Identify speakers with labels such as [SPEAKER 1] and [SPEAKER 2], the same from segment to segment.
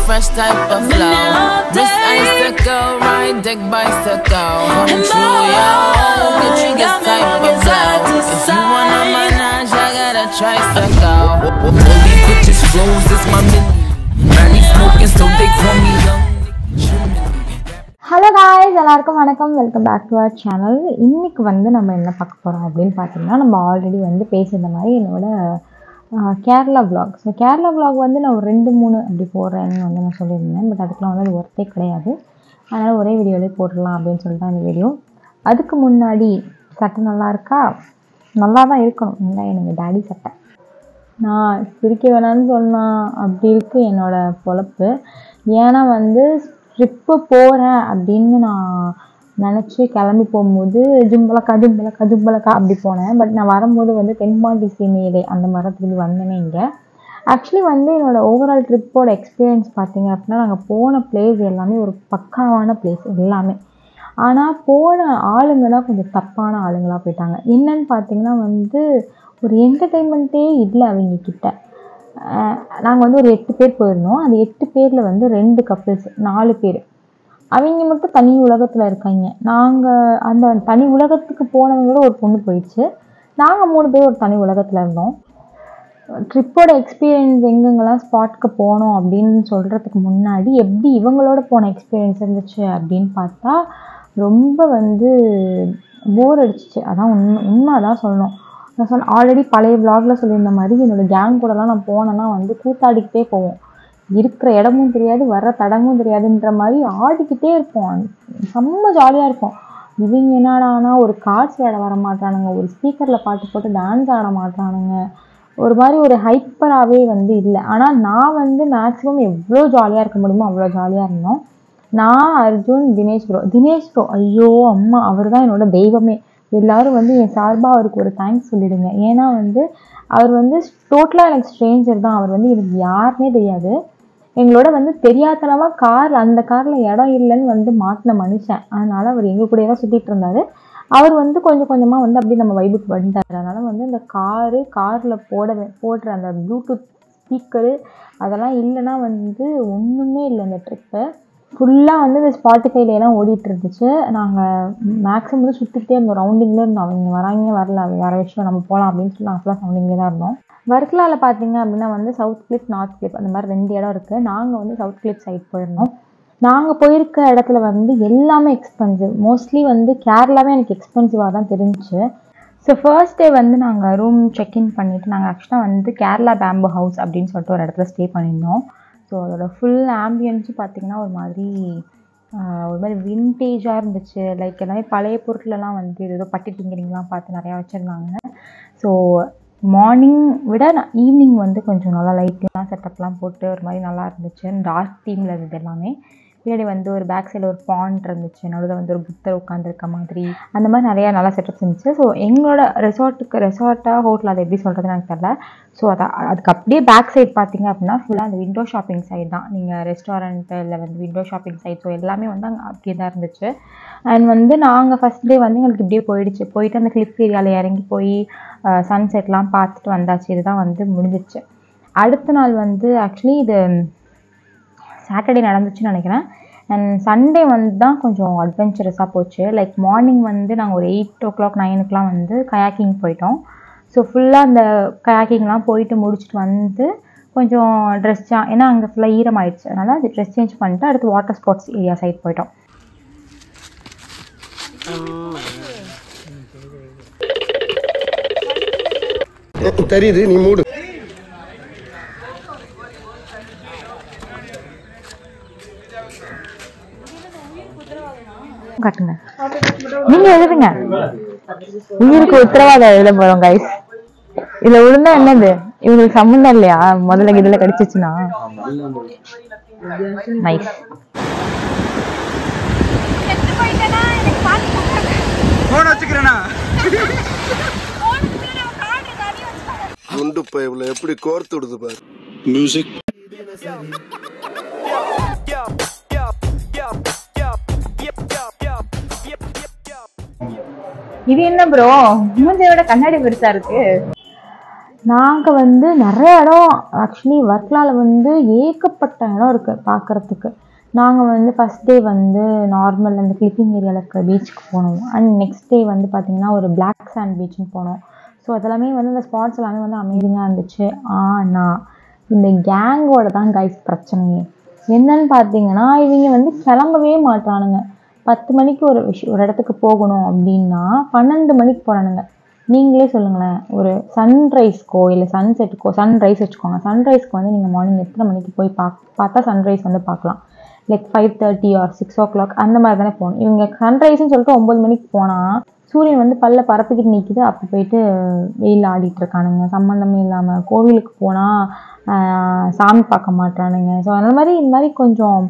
[SPEAKER 1] fresh type of flow. This icicle, ride deck bicycle. Come true, yo. Get you this type of flow. If you wanna manage, I got a tricycle. All these bitches flows, this my mini. Man, they smoking, so they call me young.
[SPEAKER 2] Hello guys எல்லாருக்கும் வணக்கம் welcome back to our channel இன்னைக்கு வந்து நம்ம என்ன பார்க்க போகிறோம் அப்படின்னு பார்த்தீங்கன்னா நம்ம ஆல்ரெடி வந்து பேசியிருந்த மாதிரி என்னோட ஆஹ், Kerala vlog so Kerala vlog வந்து நான் ஒரு ரெண்டு மூணு அப்படி போடுறேன்னு வந்து நான் சொல்லியிருந்தேன் பட் அதுக்கெலாம் வந்து அது ஒர்த்தே கிடையாது அதனால் ஒரே வீடியோலேயே போட்டுடலாம் அப்படின்னு சொல்லிட்டு தான் இந்த வீடியோ அதுக்கு முன்னாடி சட்டை நல்லா இருக்கா நல்லா தான் இருக்கணும் இல்லை எனக்கு டாடி சட்டை நான் சிரிக்க வேணாம்னு சொன்னான் அப்படி இருக்கு என்னோட பொழப்பு ஏன்னா வந்து ட்ரிப்பு போகிறேன் அப்படின்னு நான் நினச்சி கிளம்பி போகும்போது ஜும்பலக்கா ஜும்பலக்கா ஜும்பலக்கா அப்படி போனேன் பட் நான் வரும்போது வந்து தென்பாண்டி சீமையிலே அந்த மாதிரி திரும்பி வந்தேனே இங்கே ஆக்சுவலி வந்து என்னோட ஓவரால் ட்ரிப்போட எக்ஸ்பீரியன்ஸ் பார்த்தீங்க அப்படின்னா நாங்கள் போன பிளேஸ் எல்லாமே ஒரு பக்காவான பிளேஸ் எல்லாமே ஆனால் போன ஆளுங்க தான் கொஞ்சம் தப்பான ஆளுங்களாக போயிட்டாங்க என்னன்னு பார்த்தீங்கன்னா வந்து ஒரு என்டர்டெயின்மெண்ட்டே இல்லை அவங்க கிட்ட நாங்கள் வந்து ஒரு எட்டு பேர் போயிருந்தோம் அந்த எட்டு பேரில் வந்து ரெண்டு கப்பிள்ஸ் நாலு பேர் அவங்க மட்டும் தனி உலகத்தில் இருக்காங்க நாங்கள் அந்த தனி உலகத்துக்கு போனவங்களோட ஒரு பொண்ணு போயிடுச்சு நாங்கள் மூணு பேர் ஒரு தனி உலகத்தில் இருந்தோம் ட்ரிப்போட எக்ஸ்பீரியன்ஸ் எங்கெங்கெல்லாம் ஸ்பாட்க்கு போனோம் அப்படின்னு சொல்கிறதுக்கு முன்னாடி எப்படி இவங்களோட போன எக்ஸ்பீரியன்ஸ் இருந்துச்சு அப்படின்னு பார்த்தா ரொம்ப வந்து போர் அடிச்சிச்சு அதான் உண்மை உண்மை அதான் சொல்லணும் நான் சொன்ன ஆல்ரெடி பழைய vlogல சொல்லியிருந்த மாதிரி என்னோட கேங் கூடலாம் நான் போனேன்னா வந்து கூத்தாடிக்கிட்டே போவோம் இருக்கிற இடமும் தெரியாது வர்ற தடமும் தெரியாதுன்ற மாதிரி ஆடிக்கிட்டே இருப்போம் செம்ம ஜாலியாக இருப்போம் இவங்க என்னடானா ஒரு கார்ட்ஸ் விளையாட வர மாட்டானுங்க ஒரு ஸ்பீக்கரில் பாட்டு போட்டு டான்ஸ் ஆட மாட்டானுங்க ஒரு மாதிரி ஒரு ஹைப்பராகவே வந்து இல்லை ஆனால் நான் வந்து மேக்ஸிமம் எவ்வளோ ஜாலியாக இருக்க முடியுமோ அவ்வளோ ஜாலியாக இருந்தோம் நான் அர்ஜுன் தினேஷ் ப்ரோ தினேஷ் ப்ரோ ஐயோ அம்மா அவர் தான் என்னோட தெய்வமே எல்லாரும் வந்து என் சார்பாக அவருக்கு ஒரு தேங்க்ஸ் சொல்லிடுங்க ஏன்னா வந்து அவர் வந்து டோட்டலாக எனக்கு ஸ்ட்ரேஞ்சர் தான் அவர் வந்து எனக்கு யாருன்னே தெரியாது எங்களோட வந்து தெரியாதனமாக கார் அந்த காரில் இடம் இல்லைன்னு வந்து மாட்டின மனுஷன் அதனால் அவர் எங்கள் கூடயே தான் சுற்றிட்டு இருந்தார் அவர் வந்து கொஞ்சம் கொஞ்சமாக வந்து அப்படியே நம்ம வைபுக்கு வந்துட்டார் அதனால் வந்து இந்த காரு காரில் போட வே- போடுற அந்த ப்ளூடூத் ஸ்பீக்கரு அதெல்லாம் இல்லைன்னா வந்து ஒன்றுமே இல்லை இந்த ட்ரிப்பு ஃபுல்லாக வந்து இந்த ஸ்பாட்டிஃபைல எல்லாம் ஓடிட்டு இருந்துச்சு நாங்கள் மேக்ஸிமம் வந்து சுற்றிக்கிட்டே இருந்தோம் ரவுண்டிங்லேயே இருந்தோம் அவங்க வராங்க வரல அது வேறு விஷயம் நம்ம போகலாம் அப்படின்னு சொல்லி நாங்கள் ஃபுல்லாக ரவுண்டிங்லேயே தான் இருந்தோம் வர்க்கலாவில் பார்த்தீங்க அப்படின்னா வந்து சவுத் கிளிப் நார்த் கிளிப் அந்த மாதிரி ரெண்டு இடம் இருக்குது நாங்கள் வந்து சவுத் கிளிப் சைட் போயிருந்தோம் நாங்கள் போயிருக்க இடத்துல வந்து எல்லாமே எக்ஸ்பென்சிவ் மோஸ்ட்லி வந்து கேரளாவே எனக்கு எக்ஸ்பென்சிவாக தான் தெரிஞ்சுச்சு ஸோ ஃபர்ஸ்ட் டே வந்து நாங்கள் ரூம் செக்இன் பண்ணிவிட்டு நாங்கள் ஆக்சுவலாக வந்து கேரளா பேம்பு ஹவுஸ் அப்படின்னு சொல்லிட்டு ஒரு இடத்துல ஸ்டே பண்ணியிருந்தோம் ஸோ அதோட ஃபுல் ஆம்பியன்ஸும் பார்த்திங்கன்னா ஒரு மாதிரி ஆஹ், ஒரு மாதிரி வின்டேஜாக இருந்துச்சு லைக் எல்லாமே பழைய பொருட்களெல்லாம் வந்து ஏதோ பட்டி டிங்கரிங்லாம் பார்த்து நிறையா வச்சுருந்தாங்க ஸோ மார்னிங் விட நான் ஈவினிங் வந்து கொஞ்சம் நல்லா லைட்லாம் செட்டப்லாம் போட்டு ஒரு மாதிரி நல்லா இருந்துச்சு டார்க் தீமில் இருந்தது எல்லாமே பின்னாடி வந்து ஒரு பேக் சைடில் ஒரு பாண்ட் இருந்துச்சு நடுவில் வந்து ஒரு புத்தர் உட்காந்துருக்க மாதிரி அந்த மாதிரி நிறையா நல்லா செட்டப்ஸ் இருந்துச்சு ஸோ எங்களோட ரெசார்ட்டுக்கு ரெசார்ட்டாக ஹோட்டல் அதை எப்படி சொல்கிறதுன்னு எனக்கு தெரியல ஸோ அதை அதுக்கு அப்படியே பேக் சைடு பார்த்தீங்க அப்படின்னா ஃபுல்லாக அந்த விண்டோ ஷாப்பிங் சைடு தான் நீங்கள் ரெஸ்டாரண்ட்டு இல்லை வந்து விண்டோ ஷாப்பிங் சைட் ஸோ எல்லாமே வந்து அங்கே அப்படியே தான் இருந்துச்சு அண்ட் வந்து நாங்கள் ஃபஸ்ட் டே வந்து எங்களுக்கு இப்படியே போயிடுச்சு போயிட்டு அந்த கிளிப் ஏரியாவில் இறங்கி போய் சன்செட்லாம் பார்த்துட்டு வந்தாச்சு இதுதான் வந்து முடிஞ்சிச்சு அடுத்த நாள் வந்து ஆக்சுவலி இது சாட்டர்டே நடந்துச்சுன்னு நினைக்கிறேன் அண்ட் சண்டே வந்து தான் கொஞ்சம் அட்வென்ச்சரஸாக போச்சு லைக் மார்னிங் வந்து நாங்கள் ஒரு எயிட் ஓ கிளாக் நைனுக்குலாம் வந்து கயாக்கிங் போயிட்டோம் ஸோ ஃபுல்லாக அந்த கயாக்கிங்லாம் போயிட்டு முடிச்சுட்டு வந்து கொஞ்சம் ட்ரெஸ் சா ஏன்னா அங்கே ஃபுல்லாக ஈரமாயிடுச்சு அதனால் ட்ரெஸ் சேஞ்ச் பண்ணிட்டு அடுத்து வாட்டர் ஸ்போர்ட்ஸ் ஏரியா சைட் போயிட்டோம்
[SPEAKER 3] தெரியுது நீ மூடு
[SPEAKER 2] காட்டுங்க நீங்கள் எழுதுங்க உயிருக்கு உத்தரவாதம் எழுத போகிறோம் கைஸ் இதில் விழுந்தா என்னது இவங்களுக்கு சம்மந்தம் இல்லையா முதல்ல இதில் கடிச்சிச்சுன்னா நைஸ்
[SPEAKER 4] போன் வச்சுக்கிறேனா
[SPEAKER 3] குண்டு பைப்ல எப்படி கோர்த்து விடுது பாரு
[SPEAKER 2] இது என்ன ப்ரோ மூஞ்சை விட கண்ணாடி பெருசா இருக்கு நாங்கள் வந்து நிறைய இடம் ஆக்சுவலி வர்க்கலால வந்து ஏகப்பட்ட இடம் இருக்குது பார்க்குறதுக்கு நாங்கள் வந்து ஃபஸ்ட் டே வந்து நார்மல் அந்த கிளிப்பிங் ஏரியாவில் இருக்கிற பீச்சுக்கு போனோம் அண்ட் நெக்ஸ்ட் டே வந்து பார்த்திங்கன்னா ஒரு பிளாக் சாண்ட் பீச்சுன்னு போனோம் ஸோ அதெல்லாமே வந்து அந்த ஸ்பாட்ஸ் எல்லாமே வந்து அமேசிங்காக இருந்துச்சு ஆனால் இந்த கேங்கோட தான் கைஸ் பிரச்சனையே என்னன்னு பார்த்தீங்கன்னா இவங்க வந்து கிளம்பவே மாட்டானுங்க பத்து மணிக்கு ஒரு விஷயம் ஒரு இடத்துக்கு போகணும் அப்படின்னா பன்னெண்டு மணிக்கு போகிறானுங்க நீங்களே சொல்லுங்களேன் ஒரு சன்ரைஸ்க்கோ இல்லை சன்செட்டுக்கோ சன்ரைஸ் வச்சுக்கோங்க சன்ரைஸ்க்கு வந்து நீங்கள் மார்னிங் எத்தனை மணிக்கு போய் பாக் பார்த்தா சன்ரைஸ் வந்து பார்க்கலாம் like five thirty or six o'clock அந்த மாதிரி தானே போகணும் இவங்க சன்ரைஸ்னு சொல்லிட்டு ஒம்பது மணிக்கு போனால் சூரியன் வந்து பல்ல பரப்பிக்கிட்டு நிற்கிது அப்போ போயிட்டு வெயில் ஆடிட்டு இருக்கானுங்க சம்மந்தமே இல்லாமல் கோவிலுக்கு போனால் சாமி பார்க்க மாட்டானுங்க ஸோ அந்த மாதிரி இந்த மாதிரி கொஞ்சம்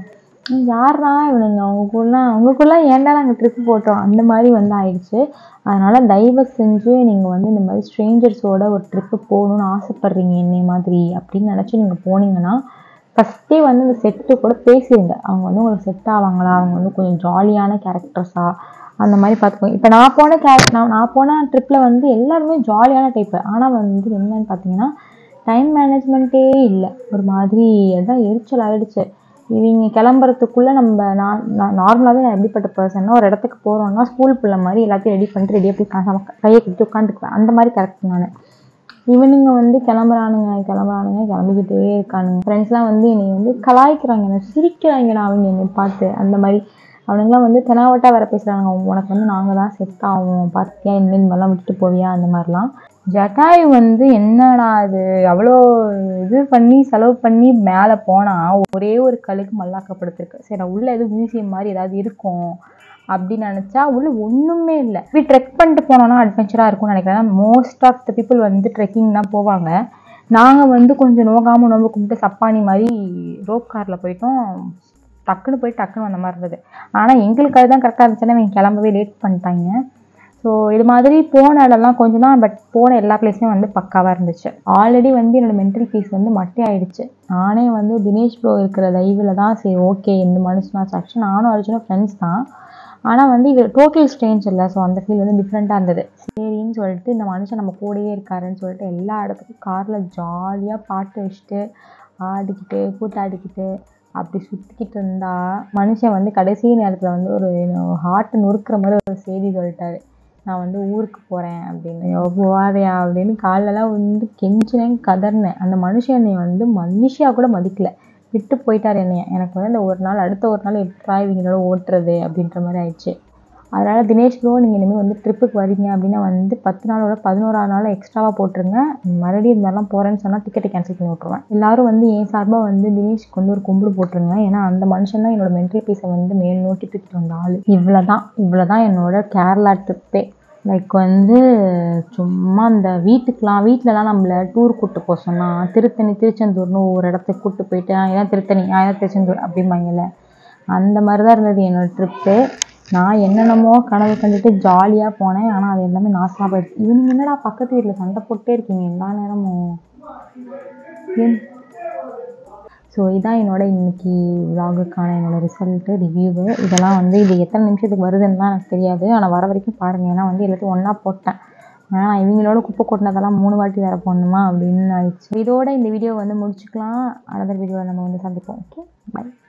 [SPEAKER 2] யாரா இவனுங்க அவங்களுக்குள்ள அவங்களுக்குள்ள ஏன்டா நாங்கள் ட்ரிப் போட்டோம் அந்த மாதிரி வந்து ஆயிடுச்சு அதனால் தயவு செஞ்சு நீங்கள் வந்து இந்த மாதிரி ஸ்ட்ரேஞ்சர்ஸோட ஒரு ட்ரிப்பு போகணுன்னு ஆசைப்பட்றீங்க என்னை மாதிரி அப்படின்னு நினச்சி நீங்கள் போனீங்கன்னா ஃபஸ்ட்டே வந்து இந்த செட்டு கூட பேசிடுங்க அவங்க வந்து உங்களுக்கு செட் ஆவாங்களா அவங்க வந்து கொஞ்சம் ஜாலியான கேரக்டர்ஸா அந்த மாதிரி பார்த்துக்கோங்க இப்போ நான் போன கேரக்டர் நான் நான் போன ட்ரிப்பில் வந்து எல்லாருமே ஜாலியான டைப்பு ஆனால் வந்து என்னன்னு பார்த்தீங்கன்னா டைம் மேனேஜ்மெண்ட்டே இல்லை ஒரு மாதிரி அதான் எரிச்சல் ஆயிடுச்சு இவங்க கிளம்புறதுக்குள்ளே நம்ம நான் நார்மலாகவே நான் எப்படிப்பட்ட பர்சன்னா ஒரு இடத்துக்கு போகிறோன்னா ஸ்கூல் பிள்ளை மாதிரி எல்லாத்தையும் ரெடி பண்ணிட்டு ரெடியாக போய் கா- கையை கட்டி உட்காந்துக்குவேன் அந்த மாதிரி கரெக்ட் நான் இவனுங்க வந்து கிளம்புறானுங்க கிளம்புறானுங்க கிளம்பிக்கிட்டே இருக்கானுங்க ஃப்ரெண்ட்ஸ்லாம் வந்து என்னை வந்து கலாய்க்கிறாங்க என்னை சிரிக்கிறாங்கடா அவங்க என்னை பார்த்து அந்த மாதிரி அவனுங்களாம் வந்து தெனாவட்டா வேற பேசுகிறாங்க உனக்கு வந்து நாங்கள் தான் செட் ஆகும் பார்த்தியா இனிமேல் இந்த மாதிரிலாம் விட்டுட்டு போவியா அந்த மாதிரிலாம் ஜட்டாயு வந்து என்னடா இது அவ்வளோ இது பண்ணி செலவு பண்ணி மேலே போனால் ஒரே ஒரு கழுகு மல்லாக்கப்படுத்திருக்கு சரி நான் உள்ள எதுவும் மியூசியம் மாதிரி ஏதாவது இருக்கும் அப்படின்னு நினச்சா உள்ள ஒன்றுமே இல்லை இப்படி ட்ரெக் பண்ணிட்டு போனோம்னா அட்வென்ச்சராக இருக்கும்னு நினைக்கிறேன் மோஸ்ட் ஆஃப் த பீப்புள் வந்து ட்ரெக்கிங் தான் போவாங்க நாங்கள் வந்து கொஞ்சம் நோகாமல் நோம்பு கும்பிட்டு சப்பானி மாதிரி ரோப் காரில் போயிட்டோம் டக்குன்னு போய் டக்குன்னு வந்த மாதிரி இருந்தது ஆனால் எங்களுக்கு அதுதான் கரெக்டாக இருந்துச்சுன்னா இவங்க கிளம்பவே லேட் பண்ணிட்டாங்க ஸோ இது மாதிரி போன இடம்லாம் கொஞ்சம் தான் பட் போன எல்லா பிளேஸுமே வந்து பக்காவாக இருந்துச்சு ஆல்ரெடி வந்து என்னோட மென்டல் பீஸ் வந்து மட்டை ஆயிடுச்சு நானே வந்து தினேஷ் ப்ரோ இருக்கிற லைவில் தான் சரி ஓகே இந்த மனுஷனா சாக்ஷன் நானும் அர்ஜுனும் ஃப்ரெண்ட்ஸ் தான் ஆனால் வந்து இது டோட்டல் ஸ்ட்ரேஞ்ச் இல்லை ஸோ அந்த ஃபீல் வந்து டிஃப்ரெண்ட்டாக இருந்தது சரின்னு சொல்லிட்டு இந்த மனுஷன் நம்ம கூடயே இருக்காருன்னு சொல்லிட்டு எல்லா இடத்துக்கும் காரில் ஜாலியாக பாட்டு வச்சுட்டு ஆடிக்கிட்டு கூத்தாடிக்கிட்டு அப்படி சுற்றிக்கிட்டு இருந்தா மனுஷன் வந்து கடைசி நேரத்தில் வந்து ஒரு ஹார்ட் நொறுக்கிற மாதிரி ஒரு செய்தி சொல்லிட்டாரு நான் வந்து ஊருக்கு போகிறேன் அப்படின்னு போவாதையா அப்படின்னு காலெல்லாம் வந்து கெஞ்சினேன் கதறினேன் அந்த மனுஷன் என்னை வந்து மனுஷியாக கூட மதிக்கல விட்டு போயிட்டார் என்னைய எனக்கு வந்து அந்த ஒரு நாள் அடுத்த ஒரு நாள் எப்படா இவங்களோட ஓட்டுறது அப்படின்ற மாதிரி ஆயிடுச்சு அதனால் தினேஷ் ப்ரோ நீங்கள் இனிமேல் வந்து ட்ரிப்புக்கு வரீங்க அப்படின்னா வந்து பத்து நாளோட பதினோராவது நாள் எக்ஸ்ட்ராவாக போட்டுருங்க மறுபடியும் இந்த மாதிரிலாம் போகிறேன்னு சொன்னால் டிக்கெட்டை கேன்சல் பண்ணி விட்ருவேன் எல்லாரும் வந்து என் சார்பாக வந்து தினேஷ்க்கு வந்து ஒரு கும்பிடு போட்டுருங்க ஏன்னா அந்த மனுஷன் தான் என்னோட மென்டல் பீஸை வந்து மேல் நோக்கி தூக்கிட்டு வந்த ஆள் இவ்வளோ தான் இவ்வளோ தான் என்னோட கேரளா ட்ரிப்பே லைக் வந்து சும்மா அந்த வீட்டுக்கெலாம் வீட்டிலலாம் நம்மளை டூர் கூப்பிட்டு போக சொன்னால் திருத்தணி திருச்செந்தூர்னு ஒரு இடத்துக்கு கூப்பிட்டு போயிட்டு "ஆ, ஏன் திருத்தணி ஆ, ஏன் திருச்செந்தூர் அப்படிம்பாங்கல்ல அந்த மாதிரி தான் இருந்தது என்னோடய ட்ரிப்பு நான் என்னென்னமோ கனவு கண்டுட்டு ஜாலியாக போனேன் ஆனால் அது எல்லாமே நாசமாக போயிடுச்சு இவனுங்க என்னடா பக்கத்து வீட்டில் சண்டை போட்டே இருக்கீங்க எல்லா நேரமும் ஏன் ஸோ இதான் என்னோட இன்னைக்கு vlog-க்கான என்னோட ரிசல்ட்டு ரிவ்யூவு இதெல்லாம் வந்து இது எத்தனை நிமிஷத்துக்கு வருதுன்னுலாம் எனக்கு தெரியாது ஆனால் வர வரைக்கும் பாருங்கள் ஏன்னா வந்து எல்லாத்தையும் ஒன்றா போட்டேன் ஆனால் இவங்களோட குப்பை கொட்டினதெல்லாம் மூணு வாட்டி வேறு போடணுமா அப்படின்னு ஆயிடுச்சு இதோட இந்த வீடியோ வந்து முடிச்சுக்கலாம் அனதர் வீடியோவில் நம்ம வந்து சந்திப்போம் ஓகே பை